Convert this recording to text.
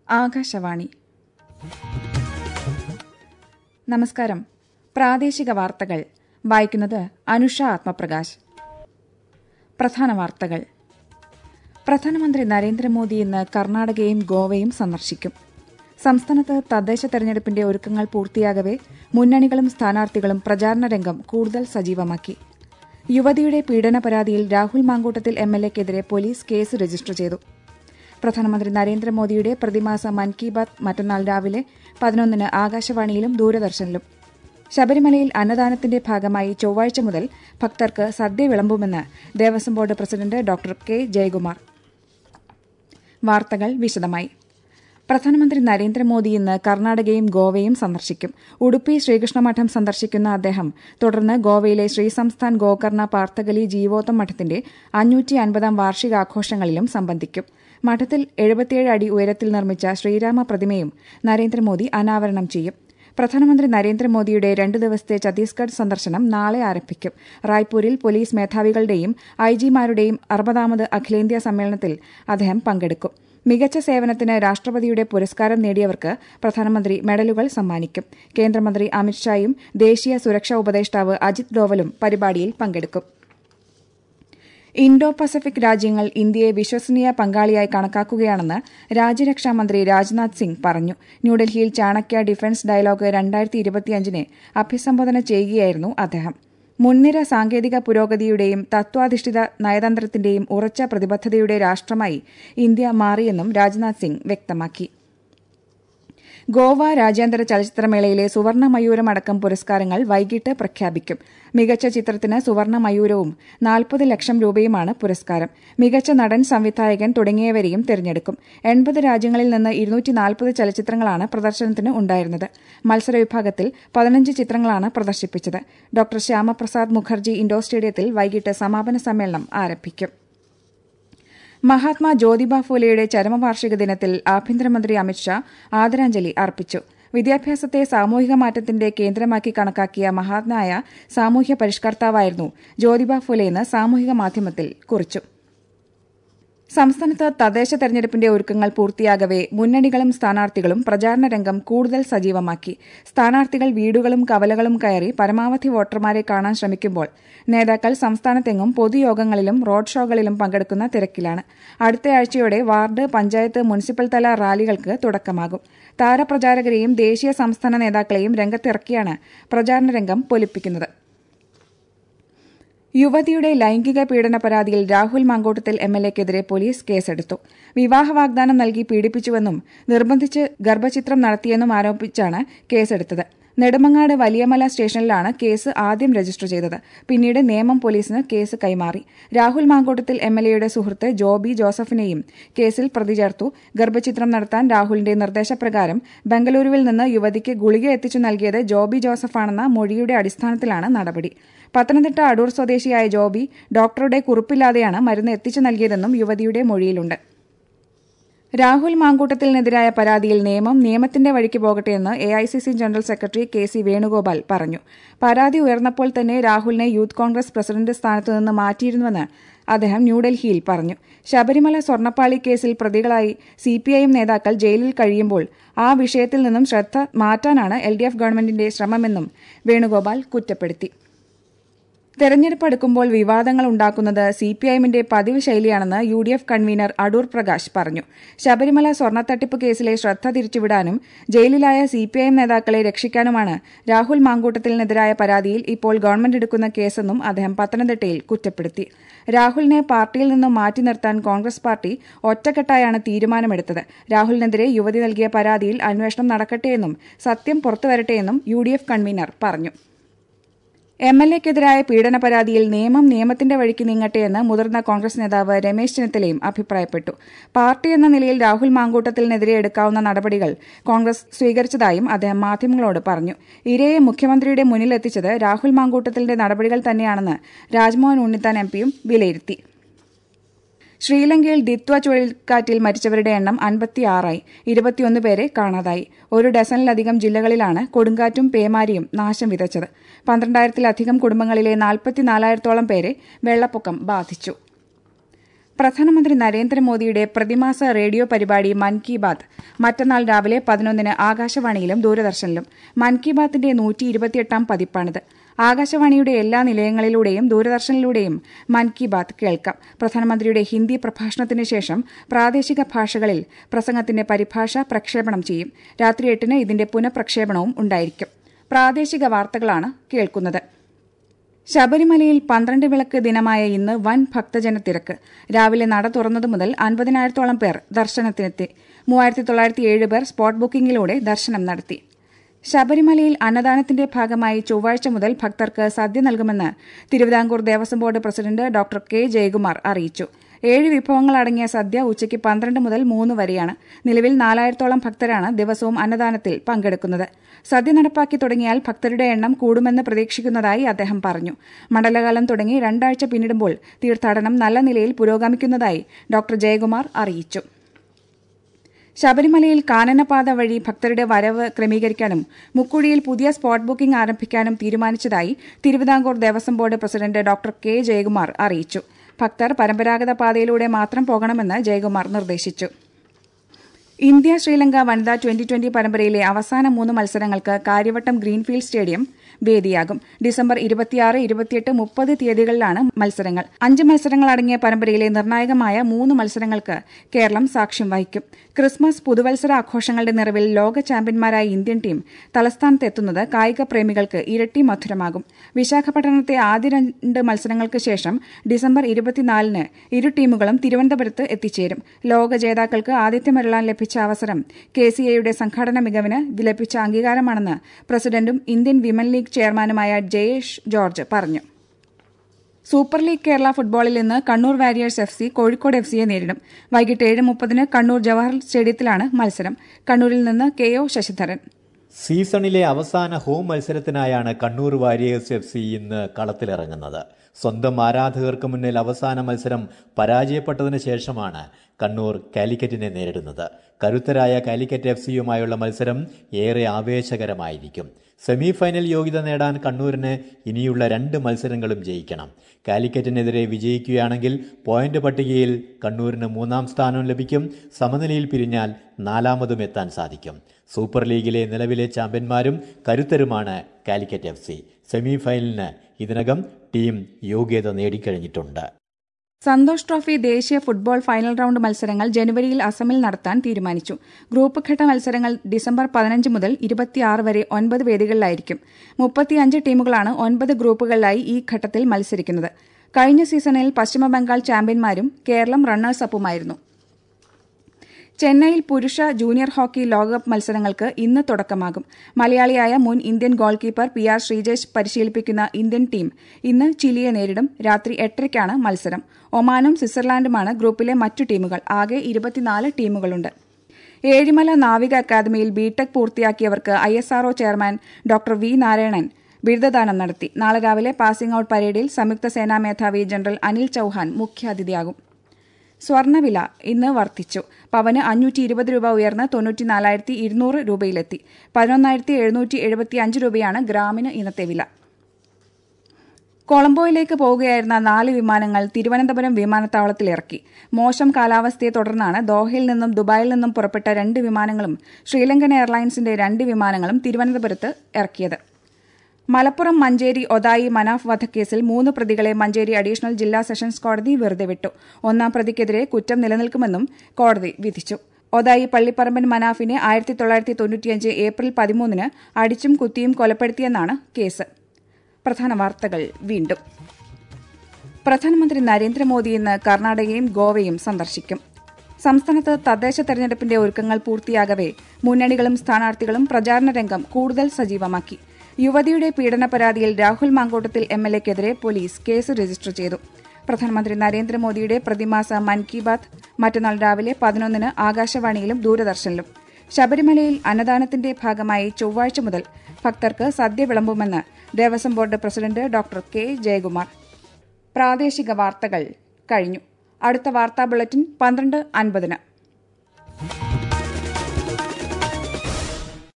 ആകാശവാണി നമസ്കാരം പ്രാദേശിക വാർത്തകൾ വായിക്കുന്നത് അനുഷ ആത്മപ്രകാശ് പ്രധാന വാർത്തകൾ പ്രധാനമന്ത്രി നരേന്ദ്രമോദി ഇന്ന് കർണാടകയും ഗോവയും സന്ദർശിക്കും സംസ്ഥാനത്ത് തദ്ദേശ തെരഞ്ഞെടുപ്പിന്റെ ഒരുക്കങ്ങൾ പൂർത്തിയാകവെ മുന്നണികളും സ്ഥാനാർത്ഥികളും പ്രചാരണ രംഗം കൂടുതൽ സജീവമാക്കി യുവതിയുടെ പീഡന പരാതിയിൽ രാഹുൽ മാങ്കൂട്ടത്തിൽ എം എൽ എക്കെതിരെ പോലീസ് കേസ് രജിസ്റ്റർ ചെയ്തു പ്രധാനമന്ത്രി നരേന്ദ്രമോദിയുടെ പ്രതിമാസ മൻ കി ബാത് മറ്റന്നാൾ രാവിലെ പതിനൊന്നിന് ആകാശവാണിയിലും ദൂരദർശനിലും ശബരിമലയിൽ അന്നദാനത്തിന്റെ ഭാഗമായി ചൊവ്വാഴ്ച മുതൽ ഭക്തർക്ക് സദ്യ വിളമ്പുമെന്ന് Devaswom board president doctor K Jayakumar വാർത്തകൾ വിശദമായി പ്രധാനമന്ത്രി നരേന്ദ്രമോദി ഇന്ന് കർണാടകയും ഗോവയും സന്ദർശിക്കും ഉടുപ്പി ശ്രീകൃഷ്ണമഠം സന്ദർശിക്കുന്ന അദ്ദേഹം തുടർന്ന് ഗോവയിലെ ശ്രീ സംസ്ഥാൻ ഗോകർണ പാർത്ഥകലി ജീവോത്തം മഠത്തിന്റെ അഞ്ഞൂറ്റി അൻപതാം വാർഷികാഘോഷങ്ങളിലും സംബന്ധിക്കും മഠത്തിൽ എഴുപത്തിയേഴ് അടി ഉയരത്തിൽ നിർമ്മിച്ച ശ്രീരാമ പ്രതിമയും നരേന്ദ്രമോദി അനാവരണം ചെയ്യും പ്രധാനമന്ത്രി നരേന്ദ്രമോദിയുടെ രണ്ട് ദിവസത്തെ ഛത്തീസ്ഗഡ് സന്ദർശനം നാളെ ആരംഭിക്കും റായ്പൂരിൽ പോലീസ് മേധാവികളുടെയും ഐജിമാരുടെയും അറുപതാമത് അഖിലേന്ത്യാ സമ്മേളനത്തിൽ അദ്ദേഹം പങ്കെടുക്കും മികച്ച സേവനത്തിന് രാഷ്ട്രപതിയുടെ പുരസ്കാരം നേടിയവർക്ക് പ്രധാനമന്ത്രി മെഡലുകൾ സമ്മാനിക്കും കേന്ദ്രമന്ത്രി അമിത്ഷായും ദേശീയ സുരക്ഷാ ഉപദേഷ്ടാവ് അജിത് ഡോവലും പരിപാടിയിൽ പങ്കെടുക്കും ഇൻഡോ പസഫിക് രാജ്യങ്ങൾ ഇന്ത്യയെ വിശ്വസനീയ പങ്കാളിയായി കണക്കാക്കുകയാണെന്ന് രാജ്യരക്ഷാമന്ത്രി രാജ്നാഥ് സിംഗ് പറഞ്ഞു ന്യൂഡൽഹിയിൽ ചാണക്യ ഡിഫൻസ് ഡയലോഗ് രണ്ടായിരത്തി ഇരുപത്തിയഞ്ചിനെ അഭിസംബോധന ചെയ്യുകയായിരുന്നു അദ്ദേഹം മുൻനിര സാങ്കേതിക പുരോഗതിയുടെയും തത്വാധിഷ്ഠിത നയതന്ത്രത്തിന്റെയും ഉറച്ച പ്രതിബദ്ധതയുടെ രാഷ്ട്രമായി ഇന്ത്യ മാറിയെന്നും രാജ്നാഥ് സിംഗ് വ്യക്തമാക്കി ഗോവ രാജ്യാന്തര ചലച്ചിത്രമേളയിലെ സുവർണ മയൂരം അടക്കം പുരസ്കാരങ്ങൾ വൈകിട്ട് പ്രഖ്യാപിക്കും മികച്ച ചിത്രത്തിന് സുവർണ മയൂരവും നാൽപ്പത് ലക്ഷം രൂപയുമാണ് പുരസ്കാരം മികച്ച നടൻ സംവിധായകൻ തുടങ്ങിയവരെയും തിരഞ്ഞെടുക്കും എൺപത് രാജ്യങ്ങളിൽ നിന്ന് ഇരുന്നൂറ്റി നാൽപ്പത് ചലച്ചിത്രങ്ങളാണ് പ്രദർശനത്തിന് ഉണ്ടായിരുന്നത് മത്സര വിഭാഗത്തിൽ പതിനഞ്ച് ചിത്രങ്ങളാണ് പ്രദർശിപ്പിച്ചത് ഡോക്ടർ ശ്യാമപ്രസാദ് മുഖർജി ഇൻഡോർ സ്റ്റേഡിയത്തിൽ വൈകിട്ട് സമാപന സമ്മേളനം ആരംഭിക്കും മഹാത്മാ ജ്യോതിബ ഫൂലെയുടെ ചരമവാർഷിക ദിനത്തിൽ ആഭ്യന്തരമന്ത്രി അമിത്ഷാ ആദരാഞ്ജലി അർപ്പിച്ചു വിദ്യാഭ്യാസത്തെ സാമൂഹിക മാറ്റത്തിന്റെ കേന്ദ്രമാക്കി കണക്കാക്കിയ മഹാത്മായ സാമൂഹ്യ പരിഷ്കർത്താവായിരുന്നു ജ്യോതിബ ഫുലെയെന്ന് സാമൂഹിക മാധ്യമത്തിൽ കുറിച്ചു സംസ്ഥാനത്ത് തദ്ദേശ തെരഞ്ഞെടുപ്പിന്റെ ഒരുക്കങ്ങൾ പൂർത്തിയാകവെ മുന്നണികളും സ്ഥാനാർത്ഥികളും പ്രചാരണ രംഗം കൂടുതൽ സജീവമാക്കി സ്ഥാനാർത്ഥികൾ വീടുകളും കവലകളും കയറി പരമാവധി വോട്ടർമാരെ കാണാൻ ശ്രമിക്കുമ്പോൾ നേതാക്കൾ സംസ്ഥാനത്തെങ്ങും പൊതുയോഗങ്ങളിലും റോഡ് ഷോകളിലും പങ്കെടുക്കുന്ന തിരക്കിലാണ് അടുത്തയാഴ്ചയോടെ വാർഡ് പഞ്ചായത്ത് മുനിസിപ്പൽ തല റാലികൾക്ക് തുടക്കമാകും താരപ്രചാരകരെയും ദേശീയ സംസ്ഥാന നേതാക്കളെയും രംഗത്തിറക്കിയാണ് പ്രചാരണ രംഗം പൊലിപ്പിക്കുന്നത് യുവതിയുടെ ലൈംഗിക പീഡന പരാതിയിൽ രാഹുൽ മാങ്കോട്ടത്തിൽ എം എൽ എക്കെതിരെ പോലീസ് കേസെടുത്തു വിവാഹ വാഗ്ദാനം നൽകി പീഡിപ്പിച്ചുവെന്നും നിർബന്ധിച്ച് ഗർഭചിത്രം നടത്തിയെന്നും ആരോപിച്ചാണ് കേസെടുത്തത് നെടുമങ്ങാട് വലിയമല സ്റ്റേഷനിലാണ് കേസ് ആദ്യം രജിസ്റ്റർ ചെയ്തത് പിന്നീട് നേമം പോലീസിന് കേസ് കൈമാറി രാഹുൽ മാങ്കോട്ടത്തിൽ എം എൽ എയുടെ സുഹൃത്ത് ജോബി ജോസഫിനെയും കേസിൽ പ്രതി ചേർത്തു ഗർഭചിത്രം നടത്താൻ രാഹുലിന്റെ നിർദ്ദേശപ്രകാരം ബംഗളൂരുവിൽ നിന്ന് യുവതിക്ക് ഗുളിക എത്തിച്ചു നൽകിയത് ജോബി ജോസഫാണെന്ന മൊഴിയുടെ അടിസ്ഥാനത്തിലാണ് നടപടി പത്തനംതിട്ട അടൂർ സ്വദേശിയായ ജോബി ഡോക്ടറുടെ കുറിപ്പില്ലാതെയാണ് മരുന്ന് എത്തിച്ചു നൽകിയതെന്നും യുവതിയുടെ മൊഴിയിലുണ്ട് രാഹുൽ മാങ്കൂട്ടത്തിനെതിരായ പരാതിയിൽ നിയമം നിയമത്തിന്റെ വഴിക്ക് പോകട്ടെയെന്ന് A I C C general secretary K C Venugopal പറഞ്ഞു പരാതി ഉയർന്നപ്പോൾ തന്നെ രാഹുലിനെ യൂത്ത് കോൺഗ്രസ് പ്രസിഡന്റ് സ്ഥാനത്തു നിന്ന് മാറ്റിയിരുന്നുവെന്ന് അദ്ദേഹം ന്യൂഡൽഹിയിൽ പറഞ്ഞു ശബരിമല സ്വർണ്ണപ്പാളി കേസിൽ പ്രതികളായി സിപിഐഎം നേതാക്കൾ ജയിലിൽ കഴിയുമ്പോൾ ആ വിഷയത്തിൽ നിന്നും ശ്രദ്ധ മാറ്റാനാണ് എൽ ഡി എഫ് ഗവൺമെന്റിന്റെ ശ്രമമെന്നും വേണുഗോപാൽ കുറ്റപ്പെടുത്തി തെരഞ്ഞെടുപ്പ് അടുക്കുമ്പോൾ വിവാദങ്ങൾ ഉണ്ടാക്കുന്നത് സിപിഐഎമ്മിന്റെ പതിവ് ശൈലിയാണെന്ന് U D F convener Adoor Prakash പറഞ്ഞു ശബരിമല സ്വർണ്ണത്തട്ടിപ്പ് കേസിലെ ശ്രദ്ധ തിരിച്ചുവിടാനും ജയിലിലായ സിപിഐഎം നേതാക്കളെ രക്ഷിക്കാനുമാണ് രാഹുൽ മാങ്കൂട്ടത്തിനെതിരായ പരാതിയിൽ ഇപ്പോൾ ഗവൺമെന്റ് എടുക്കുന്ന കേസെന്നും അദ്ദേഹം പത്തനംതിട്ടയിൽ കുറ്റപ്പെടുത്തി രാഹുലിനെ പാർട്ടിയിൽ നിന്നും മാറ്റി നിർത്താൻ കോൺഗ്രസ് പാർട്ടി ഒറ്റക്കെട്ടായാണ് തീരുമാനമെടുത്തത് രാഹുലിനെതിരെ യുവതി നൽകിയ പരാതിയിൽ അന്വേഷണം നടക്കട്ടെയെന്നും സത്യം പുറത്തുവരട്ടെയെന്നും യു ഡി എഫ് കൺവീനർ പറഞ്ഞു എം എൽ എക്കെതിരായ പീഡന പരാതിയിൽ നിയമം നിയമത്തിന്റെ വഴിക്ക് നീങ്ങട്ടെയെന്ന് മുതിർന്ന കോൺഗ്രസ് നേതാവ് രമേശ് ചെന്നിത്തലയും അഭിപ്രായപ്പെട്ടു പാർട്ടി എന്ന നിലയിൽ രാഹുൽ മാങ്കൂട്ടത്തിനെതിരെ എടുക്കാവുന്ന നടപടികൾ കോൺഗ്രസ് സ്വീകരിച്ചതായും അദ്ദേഹം മാധ്യമങ്ങളോട് പറഞ്ഞു ഇരയെ മുഖ്യമന്ത്രിയുടെ മുന്നിലെത്തിച്ചത് രാഹുൽ മാങ്കൂട്ടത്തിന്റെ നടപടികൾ തന്നെയാണെന്ന് രാജ്മോഹൻ ഉണ്ണിത്താൻ എം പിയും വിലയിരുത്തി ശ്രീലങ്കയിൽ ദിത്വ ചുഴലിക്കാറ്റിൽ മരിച്ചവരുടെ എണ്ണം അൻപത്തിയാറായി ഇരുപത്തിയൊന്ന് പേരെ കാണാതായി ഒരു ഡസനിലധികം ജില്ലകളിലാണ് കൊടുങ്കാറ്റും പേമാരിയും നാശം വിതച്ചത് പന്ത്രണ്ടായിരത്തിലധികം കുടുംബങ്ങളിലെ നാൽപ്പത്തിനാലായിരത്തോളം പേരെ വെള്ളപ്പൊക്കം ബാധിച്ചു പ്രധാനമന്ത്രി നരേന്ദ്രമോദിയുടെ പ്രതിമാസ റേഡിയോ പരിപാടി മൻ കി ബാത് മറ്റന്നാൾ രാവിലെ പതിനൊന്നിന് ആകാശവാണിയിലും ദൂരദർശനിലും മൻ കി ബാത്തിന്റെ നൂറ്റി ഇരുപത്തിയെട്ടാം പതിപ്പാണിത് ആകാശവാണിയുടെ എല്ലാ നിലയങ്ങളിലൂടെയും ദൂരദർശനിലൂടെയും മൻ കി ബാത് കേൾക്കാം പ്രധാനമന്ത്രിയുടെ ഹിന്ദി പ്രഭാഷണത്തിന് ശേഷം പ്രാദേശിക ഭാഷകളിൽ പ്രസംഗത്തിന്റെ പരിഭാഷ പ്രക്ഷേപണം ചെയ്യും രാത്രി എട്ടിന് ഇതിന്റെ പുനഃപ്രക്ഷേപണവും ഉണ്ടായിരിക്കും പ്രാദേശിക വാർത്തകളാണ് കേൾക്കുന്നത് ശബരിമലയിൽ പന്ത്രണ്ട് വിളക്ക് ദിനമായ ഇന്ന് വൻ ഭക്തജന തിരക്ക് രാവിലെ നട തുറന്നതു മുതൽ അൻപതിനായിരത്തോളം പേർ ദർശനത്തിനെത്തി മൂവായിരത്തി തൊള്ളായിരത്തി ഏഴ് പേർ സ്പോട്ട് ബുക്കിംഗിലൂടെ ദർശനം നടത്തി ശബരിമലയിൽ അന്നദാനത്തിന്റെ ഭാഗമായി ചൊവ്വാഴ്ച മുതൽ ഭക്തർക്ക് സദ്യ നൽകുമെന്ന് Thiruvithamkoor Devaswom board president doctor K Jayakumar അറിയിച്ചു ഏഴ് വിഭവങ്ങൾ അടങ്ങിയ സദ്യ ഉച്ചയ്ക്ക് പന്ത്രണ്ട് മുതൽ മൂന്ന് വരെയാണ് നിലവിൽ നാലായിരത്തോളം ഭക്തരാണ് ദിവസവും അന്നദാനത്തിൽ പങ്കെടുക്കുന്നത് സദ്യ നടപ്പാക്കി തുടങ്ങിയാൽ ഭക്തരുടെ എണ്ണം കൂടുമെന്ന് പ്രതീക്ഷിക്കുന്നതായി അദ്ദേഹം പറഞ്ഞു മണ്ഡലകാലം തുടങ്ങി രണ്ടാഴ്ച പിന്നിടുമ്പോൾ തീർത്ഥാടനം നല്ല നിലയിൽ പുരോഗമിക്കുന്നതായി ഡോക്ടർ ജയകുമാർ അറിയിച്ചു ശബരിമലയിൽ കാനനപാത വഴി ഭക്തരുടെ വരവ് ക്രമീകരിക്കാനും മുക്കുഴിയിൽ പുതിയ സ്പോട്ട് ബുക്കിംഗ് ആരംഭിക്കാനും തീരുമാനിച്ചതായി Thiruvithamkoor Devaswom board president doctor K Jayakumar അറിയിച്ചു ഭക്തർ പരമ്പരാഗത പാതയിലൂടെ മാത്രം പോകണമെന്ന് ജയകുമാർ നിർദ്ദേശിച്ചു ഇന്ത്യ ശ്രീലങ്ക വനിതാ ട്വന്റി ട്വന്റി പരമ്പരയിലെ അവസാന മൂന്ന് മത്സരങ്ങൾക്ക് കാര്യവട്ടം ഗ്രീൻഫീൽഡ് സ്റ്റേഡിയം വേദിയാകും ഡിസംബർ ഇരുപത്തിയാറ് ഇരുപത്തിയെട്ട് മുപ്പത് തീയതികളിലാണ് മത്സരങ്ങൾ അഞ്ച് മത്സരങ്ങൾ അടങ്ങിയ പരമ്പരയിലെ നിർണായകമായ മൂന്ന് മത്സരങ്ങൾക്ക് കേരളം സാക്ഷ്യം വഹിക്കും ക്രിസ്മസ് പുതുവത്സര ആഘോഷങ്ങളുടെ നിറവിൽ ലോക ചാമ്പ്യന്മാരായ ഇന്ത്യൻ ടീം തലസ്ഥാനത്തെത്തുന്നത് കായിക പ്രേമികൾക്ക് ഇരട്ടി മധുരമാകും വിശാഖപട്ടണത്തെ ആദ്യ രണ്ട് മത്സരങ്ങൾക്ക് ശേഷം ഡിസംബർ ഇരുപത്തിനാലിന് ഇരു ടീമുകളും തിരുവനന്തപുരത്ത് എത്തിച്ചേരും ലോക ജേതാക്കൾക്ക് ആതിഥ്യമരുളാൻ ലഭിച്ച അവസരം കെ സി എയുടെ സംഘാടന മികവിന് ലഭിച്ച അംഗീകാരമാണെന്ന് പ്രസിഡന്റും ഇന്ത്യൻ വിമൻ ലീഗ് ചെയർമാനുമായ ജയേഷ് ജോർജ് പറഞ്ഞു സൂപ്പർ ലീഗ് കേരള ഫുട്ബോളിൽ ഇന്ന് Kannur warriors F C Kozhikode F സിയെ നേരിടും വൈകിട്ട് ഏഴ് മുപ്പതിന് കണ്ണൂർ ജവഹർ സ്റ്റേഡിയത്തിലാണ് മത്സരം കണ്ണൂരിൽ നിന്ന് കെ ഒ ശശിധരൻ സീസണിലെ അവസാന ഹോം മത്സരത്തിനായാണ് കണ്ണൂർ വാരിയേഴ്സ് എഫ് സി ഇന്ന് കളത്തിലിറങ്ങുന്നത് സ്വന്തം ആരാധകർക്ക് മുന്നിൽ അവസാന മത്സരം പരാജയപ്പെട്ടതിന് ശേഷമാണ് കണ്ണൂർ കാലിക്കറ്റിനെ നേരിടുന്നത് കരുത്തരായ കാലിക്കറ്റ് എഫ് സിയുമായുള്ള മത്സരം ഏറെ ആവേശകരമായിരിക്കും സെമി ഫൈനൽ യോഗ്യത നേടാൻ കണ്ണൂരിന് ഇനിയുള്ള രണ്ട് മത്സരങ്ങളും ജയിക്കണം കാലിക്കറ്റിനെതിരെ വിജയിക്കുകയാണെങ്കിൽ പോയിന്റ് പട്ടികയിൽ കണ്ണൂരിന് മൂന്നാം സ്ഥാനം ലഭിക്കും സമനിലയിൽ പിരിഞ്ഞാൽ നാലാമതും എത്താൻ സാധിക്കും സൂപ്പർ ലീഗിലെ നിലവിലെ ചാമ്പ്യന്മാരും കരുത്തരുമാണ് കാലിക്കറ്റ് എഫ് സി സെമി ഫൈനലിന് ഇതിനകം ടീം യോഗ്യത നേടിക്കഴിഞ്ഞിട്ടുണ്ട് സന്തോഷ് ട്രോഫി ദേശീയ ഫുട്ബോൾ ഫൈനൽ റൌണ്ട് മത്സരങ്ങൾ ജനുവരിയിൽ അസമിൽ നടത്താൻ തീരുമാനിച്ചു ഗ്രൂപ്പ് ഘട്ട മത്സരങ്ങൾ ഡിസംബർ പതിനഞ്ച് മുതൽ ഇരുപത്തിയാറ് വരെ ഒൻപത് വേദികളിലായിരിക്കും മുപ്പത്തിയഞ്ച് ടീമുകളാണ് ഒൻപത് ഗ്രൂപ്പുകളിലായി ഈ ഘട്ടത്തിൽ മത്സരിക്കുന്നത് കഴിഞ്ഞ സീസണിൽ പശ്ചിമബംഗാൾ ചാമ്പ്യന്മാരും കേരളം റണ്ണേഴ്സ് അപ്പുമായിരുന്നു ചെന്നൈയിൽ പുരുഷ ജൂനിയർ ഹോക്കി ലോകകപ്പ് മത്സരങ്ങൾക്ക് ഇന്ന് തുടക്കമാകും മലയാളിയായ മുൻ Indian goal keeper P R Sreejesh പരിശീലിപ്പിക്കുന്ന ഇന്ത്യൻ ടീം ഇന്ന് ചിലിയെ നേരിടും രാത്രി എട്ടരയ്ക്കാണ് മത്സരം ഒമാനും സ്വിറ്റ്സർലാൻഡുമാണ് ഗ്രൂപ്പിലെ മറ്റു ടീമുകൾ ആകെ ഇരുപത്തിനാല് ടീമുകളുണ്ട് ഏഴിമല നാവിക അക്കാദമിയിൽ ബിടെക് പൂർത്തിയാക്കിയവർക്ക് I S R O chairman doctor V Narayanan ബിരുദദാനം നടത്തി നാളെ രാവിലെ പാസിംഗ് ഔട്ട് പരേഡിൽ സംയുക്ത സേനാ മേധാവി ജനറൽ അനിൽ ചൌഹാൻ മുഖ്യാതിഥിയാകും സ്വർണ്ണവില ഇന്ന് വർദ്ധിച്ചു പവന് അഞ്ഞൂറ്റി ഇരുപത് രൂപ ഉയർന്ന് തൊണ്ണൂറ്റിനാലായിരത്തി ഇരുന്നൂറ് രൂപയിലെത്തി പതിനൊന്നായിരത്തി എഴുന്നൂറ്റി എഴുപത്തി അഞ്ച് രൂപയാണ് ഗ്രാമിന് ഇന്നത്തെ വില കൊളംബോയിലേക്ക് പോവുകയായിരുന്ന നാല് വിമാനങ്ങൾ തിരുവനന്തപുരം വിമാനത്താവളത്തിൽ ഇറക്കി മോശം കാലാവസ്ഥയെ തുടർന്നാണ് ദോഹയിൽ നിന്നും ദുബായിൽ നിന്നും പുറപ്പെട്ട രണ്ട് വിമാനങ്ങളും ശ്രീലങ്കൻ എയർലൈൻസിന്റെ രണ്ട് വിമാനങ്ങളും തിരുവനന്തപുരത്ത് ഇറക്കിയത് മലപ്പുറം മഞ്ചേരി ഒതായി മനാഫ് വധക്കേസിൽ മൂന്ന് പ്രതികളെ മഞ്ചേരി അഡീഷണൽ ജില്ലാ സെഷൻസ് കോടതി വെറുതെ വിട്ടു ഒന്നാം പ്രതിക്കെതിരെ കുറ്റം നിലനിൽക്കുമെന്നും കോടതി വിധിച്ചു ഒതായി പള്ളിപ്പറമ്പൻ മനാഫിനെ ആയിരത്തി തൊള്ളായിരത്തി തൊണ്ണൂറ്റിയഞ്ച് ഏപ്രിൽ പതിമൂന്നിന് അടിച്ചും കുത്തിയും കൊലപ്പെടുത്തിയെന്നാണ് കേസ് പ്രധാന വാർത്തകൾ വീണ്ടും പ്രധാനമന്ത്രി നരേന്ദ്രമോദി ഇന്ന് കർണാടകയും ഗോവയും സന്ദർശിക്കും സംസ്ഥാനത്ത് തദ്ദേശ തെരഞ്ഞെടുപ്പിന്റെ ഒരുക്കങ്ങൾ പൂർത്തിയാകവെ മുന്നണികളും സ്ഥാനാർത്ഥികളും പ്രചാരണ രംഗം കൂടുതൽ സജീവമാക്കി യുവതിയുടെ പീഡന പരാതിയിൽ രാഹുൽ മാങ്കോട്ടത്തിൽ എം എൽ എക്കെതിരെ പോലീസ് കേസ് രജിസ്റ്റർ ചെയ്തു പ്രധാനമന്ത്രി നരേന്ദ്രമോദിയുടെ പ്രതിമാസ മൻ കി ബാത് മറ്റന്നാൾ രാവിലെ പതിനൊന്നിന് ആകാശവാണിയിലും ദൂരദർശനിലും ശബരിമലയിൽ അന്നദാനത്തിന്റെ ഭാഗമായി ചൊവ്വാഴ്ച മുതൽ ഭക്തർക്ക് സദ്യ വിളമ്പുമെന്ന് Devaswom board president doctor K Jayakumar പ്രാദേശിക വാർത്തകൾ കഴിഞ്ഞു അടുത്ത വാർത്താ ബുള്ളറ്റിൻ പന്ത്രണ്ട് അൻപതിന്